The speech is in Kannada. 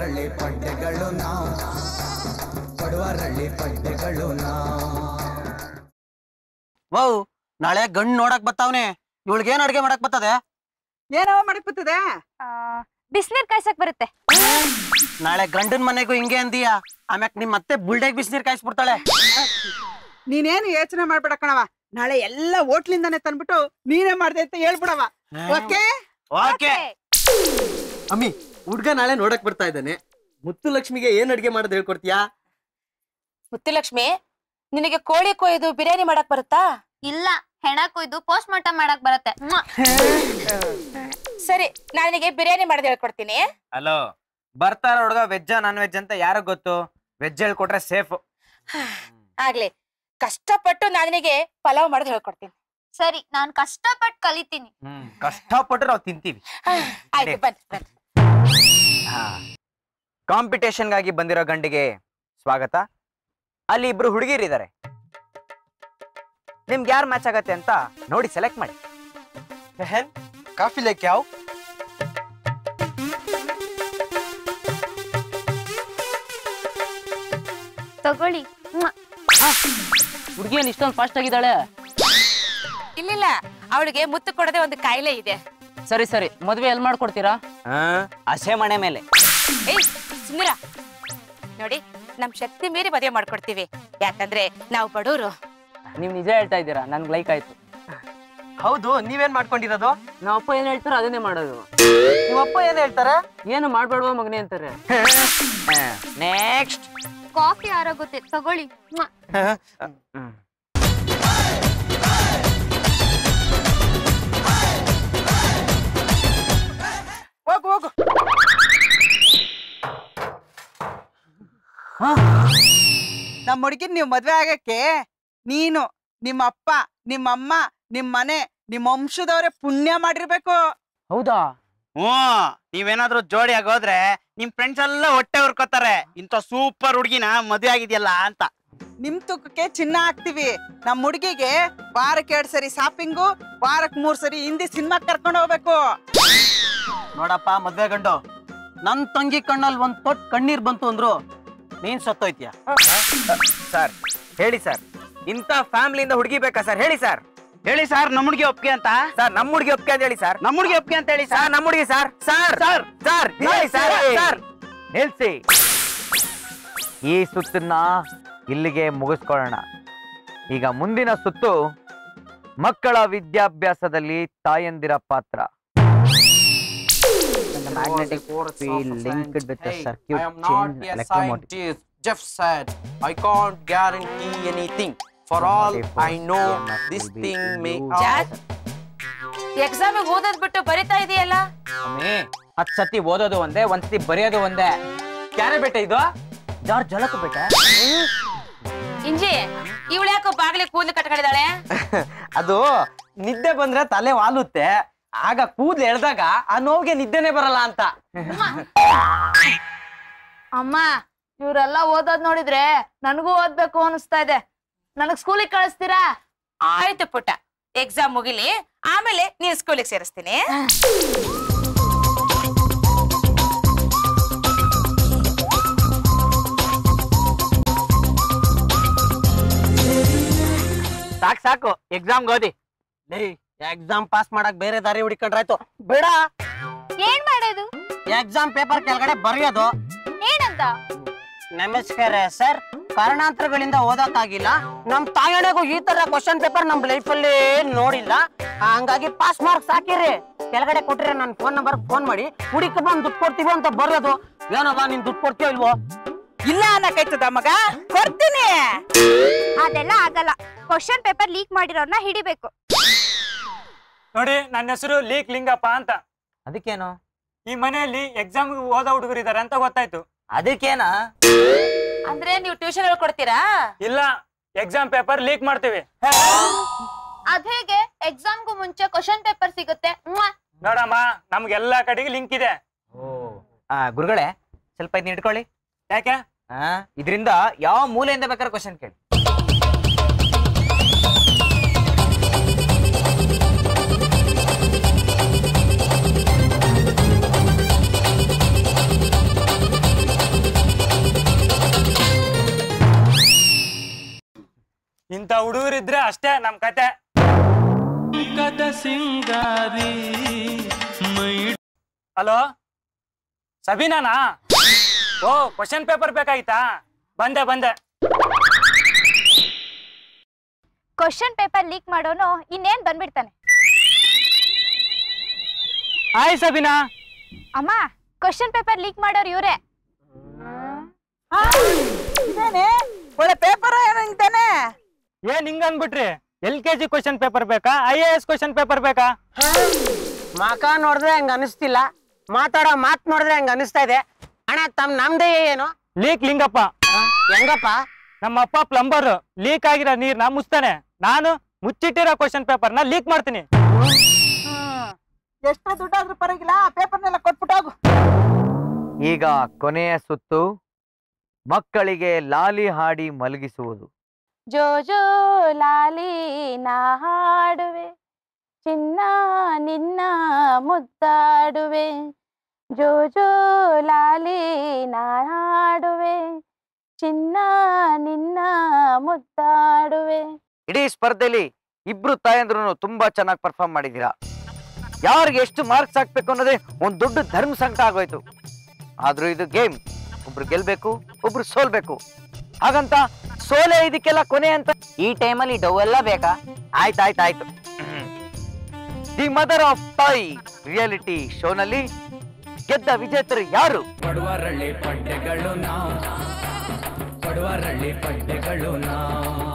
ಬಡವರಳ್ಳಿ ಪಡ್ಡೆಗಳು ನಾವು ಬಡವರಳ್ಳಿ ಪಡ್ಡೆಗಳು ನಾವು ವೌ ನಾಳೆ ಗಂಡ್ ನೋಡಕ್ ಬತ್ತಾವ್ನೆ ಇವಳಿಗೇನ್ ಅಡ್ಗೆ ಮಾಡಕ್ ಬರ್ತದೆ ಏನವ ಮಾಡಕ್ ಬರ್ತದೆ ಬಿಸ್ನೀರ್ ಕಾಯ್ಸಕ್ ಬರುತ್ತೆ ನಾಳೆ ಗಂಡನ್ ಮನೆಗೂ ಹಿಂಗೆ ಅಂದೀಯ ಆಮ್ಯಾಕ್ ನಿಮ್ ಮತ್ತೆ ಬುಲ್ಡೆಗ್ ಬಿಸಿನೀರ್ ಕಾಯಿಸ್ಬಿಡ್ತಾಳೆ ನೀನೇನು ಯೋಚನೆ ಮಾಡ್ಬೇಡ ಕಣವ ನಾಳೆ ಎಲ್ಲ ಹೋಟ್ಲಿಂದಾನೆ ತಂದ್ಬಿಟ್ಟು ನೀನೇ ಮಾಡ್ದೆ ಅಂತ ಹೇಳ್ಬಿಡವ ಓಕೆ ಓಕೆ ಅಮ್ಮಿ ಹುಡ್ಗ ನಾಳೆ ನೋಡಕ್ ಬರ್ತಾ ಇದ್ದಾನೆ ಮುತ್ತು ಲಕ್ಷ್ಮಿಗೆ ಏನ್ ಅಡ್ಗೆ ಮಾಡೋದ್ ಹೇಳ್ಕೊಡ್ತೀಯಾ ಮುತ್ತುಲಕ್ಷ್ಮಿ ನಿನಗೆ ಕೋಳಿ ಕೊಯ್ದು ಬಿರಿಯಾನಿ ಮಾಡಕ್ ಬರುತ್ತಾ ಇಲ್ಲ ಹೆಣ ಕೊಯ್ದು ಪೋಸ್ಟ್ ಮಾರ್ಟಮ್ ಮಾಡಕ್ ಬರುತ್ತೆ ಮ್ವಾ. ಸರಿ ನಾನು ನಿನಗೆ ಬಿರಿಯಾನಿ ಮಾಡೋದ್ ಹೇಳ್ಕೊಡ್ತೀನಿ ಹಲೋ ಬರ್ತಾರ ಹುಡುಗ ವೆಜ್ಜ ನಾನ್ ವೆಜ್ ಅಂತ ಯಾರಿಗ್ ಗೊತ್ತು ವೆಜ್ ಹೇಳ್ಕೊಟ್ರೆ ಸೇಫ್ ಆಗ್ಲಿ ಕಷ್ಟಪಟ್ಟು ನಾನು ನಿನಗೆ ಪಲಾವ್ ಮಾಡೋದ್ ಹೇಳ್ಕೊಡ್ತೀನಿ ಸರಿ ನಾನ್ ಕಷ್ಟಪಟ್ಟು ಕಲಿತೀನಿ ಹ್ಮ್ ಕಷ್ಟಪಟ್ಟು ನಾವು ತಿಂತೀವಿ ಆಯ್ತು ಬನ್ನಿ ಬನ್ನಿ ಕಾಂಪಿಟೇಷನ್ಗಾಗಿ ಬಂದಿರೋ ಗಂಡಿಗೆ ಸ್ವಾಗತ ಅಲ್ಲಿ ಇಬ್ರು ಹುಡುಗಿರಿದ್ದಾರೆ ನಿಮ್ಗೆ ಯಾರು ಮ್ಯಾಚ್ ಆಗತ್ತೆ ಅಂತ ನೋಡಿ ಸೆಲೆಕ್ಟ್ ಮಾಡಿ ಬಹನ್ ಕಾಫಿ ಲೇಕ್ ಯಾವ ತಗೊಳ್ಳಿ ಮ್ವಾ. ಹುಡುಗಿ ಏನ್ ಇಷ್ಟೊಂದು ಫಾಸ್ಟ್ ಆಗಿದ್ದಾಳೆ ಇಲ್ಲಿಲ್ಲ ಅವಳಿಗೆ ಮುತ್ತು ಕೊಡದೆ ಒಂದು ಕಾಯಿಲೆ ಇದೆ ಸರಿ ಸರಿ ಮದ್ವೆ ಎಲ್ ಮಾಡ್ಕೊಡ್ತೀರಾ ಹಸೆ ಮನೆ ಮೇಲೆ ಏಯ್ ಸುಂದರ ನೋಡಿ ನಮ್ ಶಕ್ತಿ ಮೀರಿ ಮದುವೆ ಮಾಡ್ಕೊಡ್ತೀವಿ ಯಾಕಂದ್ರೆ ನಾವು ಬಡವರು ನೀವ್ ನಿಜ ಹೇಳ್ತಾ ಇದ್ದೀರಾ ನನ್ಗೆ ಲೈಕ್ ಆಯ್ತು ಹೌದು ನೀವೇನ್ ಮಾಡ್ಕೊಂಡಿರೋದು ನಮ್ಮ ಅಪ್ಪ ಏನ್ ಹೇಳ್ತಾರೋ ಅದನ್ನೇ ಮಾಡೋದು ನಿಮ್ಮಪ್ಪ ಏನ್ ಹೇಳ್ತಾರೆ ಏನು ಮಾಡ್ಬೇಡವಾ ಮಗನೇ ಅಂತಾರೆ ನೆಕ್ಸ್ಟ್ ಕಾಫಿ ಆರೋಗುತ್ತೆ ತಗೊಳ್ಳಿ ಮ್ವಾ. ಹೋಗು ಹೋಗು ನಮ್ಮ ಹುಡುಗಿನ್ ನೀವು ಮದ್ವೆ ಆಗಕ್ಕೆ ನೀನು ನಿಮ್ಮ ಅಪ್ಪ ನಿಮ್ಮ ಅಮ್ಮ ನಿಮ್ಮ ಮನೆ ನಿಮ್ಮ ವಂಶದವ್ರೆ ಪುಣ್ಯ ಮಾಡಿರ್ಬೇಕು ಹೌದಾ ಹ್ಮ್ ನೀವೇನಾದ್ರೂ ಜೋಡಿ ಆಗೋದ್ರೆ ನಿಮ್ ಫ್ರೆಂಡ್ಸ್ ಎಲ್ಲ ಹೊಟ್ಟೆ ಹುರ್ಕೋತಾರೆ ಇಂಥ ಸೂಪರ್ ಹುಡುಗಿನ ಮದುವೆ ಆಗಿದ್ಯಲ್ಲ ಅಂತ ನಿಮ್ ತೂಕಕ್ಕೆ ಚಿನ್ನ ಹಾಕ್ತಿವಿ ನಮ್ಮ ಹುಡುಗಿಗೆ ವಾರಕ್ಕೆ ಎರಡ್ ಸರಿ ಶಾಪಿಂಗು ವಾರಕ್ ಮೂರ್ ಸರಿ ಹಿಂದಿ ಸಿನಿಮಾ ಕರ್ಕೊಂಡು ಹೋಗ್ಬೇಕು ನೋಡಪ್ಪ ಮದ್ವೆ ಗಂಡು ನನ್ ತಂಗಿ ಕಣ್ಣಲ್ಲಿ ಒಂದ್ ತೊಟ್ ಕಣ್ಣೀರ್ ಬಂತು ಅಂದ್ರು ನೀನ್ ಸತ್ತೋಯ್ತೀಯ ಸರ್ ಹೇಳಿ ಸರ್ ಇಂಥ ಫ್ಯಾಮಿಲಿಯಿಂದ ಹುಡುಗಿ ಬೇಕಾ ಸರ್ ಹೇಳಿ ಸರ್ ಹೇಳಿ ಸರ್ ನಮ್ಮ ಹುಡುಗಿ ಒಪ್ಪಿಗೆ ಅಂತ ಸರ್ ನಮ್ಮ ಹುಡುಗಿ ಒಪ್ಪಿಗೆ ಅಂತ ಹೇಳಿ ಸರ್ ನಮ್ಮ ಹುಡುಗಿ ಒಪ್ಪಿಗೆ ಅಂತ ಹೇಳಿ ಸರ್ ಸರ್ ನಮ್ಮ ಹುಡುಗಿ ಸರ್ ಸರ್ ಸರ್ ಸರ್ ಹೇಳಿ ಸರ್ ಸರ್ ನಿಲ್ಸಿ ಈ ಸುತ್ತನ್ನ ಇಲ್ಲಿಗೆ ಮುಗಿಸ್ಕೊಳ್ಳೋಣ ಈಗ ಮುಂದಿನ ಸುತ್ತು ಮಕ್ಕಳ ವಿದ್ಯಾಭ್ಯಾಸದಲ್ಲಿ ತಾಯಂದಿರ ಪಾತ್ರ magnetic field linked with the circuit change electromotive. Jeff said, I can't guarantee anything. For all I know, this thing may Jack exam ಓದೋದ್ ಬಿಟ್ಟು ಬರಿತಾ ಇದೆಯಲ್ಲ ಹತ್ ಸತಿ ಓದೋದು ಒಂದೇ ಒಂದ್ ಸತಿ ಬರೆಯೋದು ಒಂದೇ ಕ್ಯಾರೆ ಬೇಟ ಇದು ಜಾರ್ ಜಲಕ ಬೇಟ ಇಂಜಿ ಇವಳು ಯಾಕೋ ಬಾಗ್ಲಿ ಕೂದಲು ಕಟ್ಕೊಂಡಿದ್ದಾಳೆ ಅದು ನಿದ್ದೆ ಬಂದ್ರೆ ತಲೆ ವಾಲುತ್ತೆ ಆಗ ಕೂದ್ಲು ಎಳ್ದಾಗ ಆ ನೋವಿಗೆ ನಿದ್ದೆನೆ ಬರಲ್ಲ ಅಂತ ಅಮ್ಮ ಇವ್ರೆಲ್ಲ ಓದೋದ್ ನೋಡಿದ್ರೆ ನನಗೂ ಓದ್ಬೇಕು ಅನಿಸ್ತಾ ಇದೆ ನನಗ್ ಸ್ಕೂಲಿಗೆ ಕಳಿಸ್ತೀರಾ ಆಯ್ತು ಪುಟ್ಟ ಎಕ್ಸಾಮ್ ಮುಗಿಲಿ ಆಮೇಲೆ ನೀನ್ ಸ್ಕೂಲಿಗೆ ಸೇರಿಸ್ತೀನಿ ಸಾಕು ಸಾಕು ಎಕ್ಸಾಮ್ ಓದಿ ಲೇ ಎಕ್ಸಾಮ್ ಪಾಸ್ ಮಾಡಕ್ ಬೇರೆ ದಾರಿ ಹುಡುಕೊಂಡ್ರಾಯ್ತು ಬೇಡ ಏನ್ ಮಾಡೋದು ಎಕ್ಸಾಮ್ ಪೇಪರ್ ಕೆಳಗಡೆ ಬರೆಯೋದು ಏನಂತ ನಮಸ್ಕಾರ ಸರ್ ಕಾರಣಾಂತರಗಳಿಂದ ಓದಕ್ಕಾಗಿಲ್ಲ ನಮ್ ತಾಯಣೆಗೂ ಈ ತರ ಕ್ವಶನ್ ಪೇಪರ್ ನಮ್ ಲೈಫ್ ಅಲ್ಲಿ ನೋಡಿಲ್ಲ ಹಂಗಾಗಿ ಪಾಸ್ ಮಾರ್ಕ್ಸ್ ಹಾಕಿರಿ ಕೆಳಗಡೆ ಕೊಟ್ರೆ ನನ್ ಫೋನ್ ನಂಬರ್ ಫೋನ್ ಮಾಡಿ ಹುಡುಕ ಬಂದ್ ದುಡ್ಡು ಕೊಡ್ತೀವಿ ಅಂತ ಬರೆಯೋದು ಏನವ ನೀನ್ ದುಡ್ಡು ಕೊಡ್ತೀಯೋ ಇಲ್ವೋ ಇಲ್ಲ ಅನ್ನಕೈತದ ಮಗ ಕೊಡ್ತೀನಿ ಅದೆಲ್ಲ ಆಗಲ್ಲ ಕ್ವಶನ್ ಪೇಪರ್ ಲೀಕ್ ಮಾಡಿರೋರ್ನ ಹಿಡಿಬೇಕು ನೋಡಿ ನನ್ನ ಹೆಸರು ಲೀಕ್ ಲಿಂಗಪ್ಪ ಅಂತ ಅದಕ್ಕೇನು ಈ ಮನೆಯಲ್ಲಿ ಎಕ್ಸಾಮ್ ಓದೋ ಹುಡುಗರು ಇದಾರೆ ಅಂತ ಗೊತ್ತಾಯ್ತು ಅದಕ್ಕೇನಾ ಅಂದ್ರೆ ನೀವು ಟ್ಯೂಷನ್ ಹೇಳ್ಕೊಡ್ತೀರಾ ಇಲ್ಲ ಎಕ್ಸಾಮ್ ಪೇಪರ್ ಲೀಕ್ ಮಾಡ್ತೀವಿ ಅದೇಗೆ ಎಕ್ಸಾಮ್ಗೂ ಮುಂಚೆ ಕ್ವಶನ್ ಪೇಪರ್ ಸಿಗುತ್ತೆ ಮ್ವಾ. ನೋಡಮ್ಮ ನಮ್ಗೆಲ್ಲಾ ಕಡೆಗೆ ಲಿಂಕ್ ಇದೆ ಆ ಗುರುಗಳೇ ಸ್ವಲ್ಪ ಇದನ್ನ ಇಟ್ಕೊಳ್ಳಿ ಯಾಕೆ ಆ ಇದರಿಂದ ಯಾವ ಮೂಲೆಯಿಂದ ಬೇಕಾದ್ರೆ ಕ್ವಶನ್ ಕೇಳಿ ಹುಡುಗರಿದ್ರೆ ಅಷ್ಟೇ ನಮ್ ಕತೆ ಹಲೋ ಸಬೀನಾನಾ ಓ ಕ್ವಶನ್ ಪೇಪರ್ ಬೇಕಾಗಿತ್ತಾ ಬಂದೆ ಬಂದೆ ಕ್ವಶನ್ ಪೇಪರ್ ಲೀಕ್ ಮಾಡೋನು ಇನ್ನೇನ್ ಬಂದ್ಬಿಡ್ತಾನೆ ಹಾಯ್ ಸಬೀನಾ ಅಮ್ಮ ಕ್ವಶನ್ ಪೇಪರ್ ಲೀಕ್ ಮಾಡೋರು ಇವ್ರೆ ಇದೇನೆ ಒಳ್ಳೆ ಪೇಪರ್ ಏನಂತಾನೆ ಏನ್ ಹಿಂಗ ಅನ್ಬಿಟ್ರಿ L K G question paper ಬೇಕಾ I A S question paper ಬೇಕಾ ಮಕ ನೋಡಿದ್ರೆ ಹಂಗ ಅನಿಸ್ತಿಲ್ಲ ಮಾತಾಡೋ ಮಾತ್ ನೋಡಿದ್ರೆ ಹಂಗ ಅನಿಸ್ತಾ ಇದೆ ಅಣ್ಣ ತಮ್ ನಮ್ದೇ ಏನು ಲೀಕ್ ಲಿಂಗಪ್ಪ ಹೆಂಗಪ್ಪ ನಮ್ಮ ಅಪ್ಪ ಪ್ಲಂಬರ್ ಲೀಕ್ ಆಗಿರೋ ನೀರ್ನ ಮುಚ್ತಾನೆ ನಾನು ಮುಚ್ಚಿಟ್ಟಿರೋ ಕ್ವಶನ್ ಪೇಪರ್ನ ಲೀಕ್ ಮಾಡ್ತೀನಿ ಎಷ್ಟೇ ದುಡ್ಡಾದ್ರೂ ಪರವಾಗಿಲ್ಲ ಆ ಪೇಪರ್ನೆಲ್ಲ ಕೊಟ್ಬಿಟ್ಟು ಹೋಗು ಈಗ ಕೊನೆಯ ಸುತ್ತು ಮಕ್ಕಳಿಗೆ ಲಾಲಿ ಹಾಡಿ ಮಲಗಿಸುವುದು ಜೋ ಜೋ ಲಾಲಿ ನಾ ಹಾಡುವೆ ಚಿನ್ನ ನಿನ್ನ ಮುದ್ದಾಡುವೆ ಜೋ ಜೋ ಲಾಲಿ ನಾ ಹಾಡುವೆ ಚಿನ್ನ ನಿನ್ನ ಮುದ್ದಾಡುವೆ ಇಡೀ ಸ್ಪರ್ಧೆಯಲ್ಲಿ ಇಬ್ರು ತಾಯಂದ್ರು ತುಂಬಾ ಚೆನ್ನಾಗಿ ಪರ್ಫಾರ್ಮ್ ಮಾಡಿದೀರಾ ಯಾರಿಗೆ ಎಷ್ಟು ಮಾರ್ಕ್ಸ್ ಹಾಕ್ಬೇಕು ಅನ್ನೋದೇ ಒಂದ್ ದೊಡ್ಡ ಧರ್ಮ ಸಂಕಟ ಆಗೋಯ್ತು ಆದ್ರೂ ಇದು ಗೇಮ್ ಒಬ್ರು ಗೆಲ್ಬೇಕು ಒಬ್ರು ಸೋಲ್ಬೇಕು ಹಾಗಂತ ಸೋಲೆ ಇದಕ್ಕೆಲ್ಲ ಕೊನೆ ಅಂತ ಈ ಟೈಮಲ್ಲಿ ಡವ್ ಎಲ್ಲ ಬೇಕಾ ಆಯ್ತಾಯ್ತಾಯ್ತು ದಿ ಮದರ್ ಆಫ್ ತಾಯಿ ರಿಯಾಲಿಟಿ ಶೋನಲ್ಲಿ ಗೆದ್ದ ವಿಜೇತರು ಯಾರು ಪಡುವರಳ್ಳಿ ಪಡ್ಡೆಗಳು ನಾವು ಪಡುವರಳ್ಳಿ ಪಡ್ಡೆಗಳು ನಾವು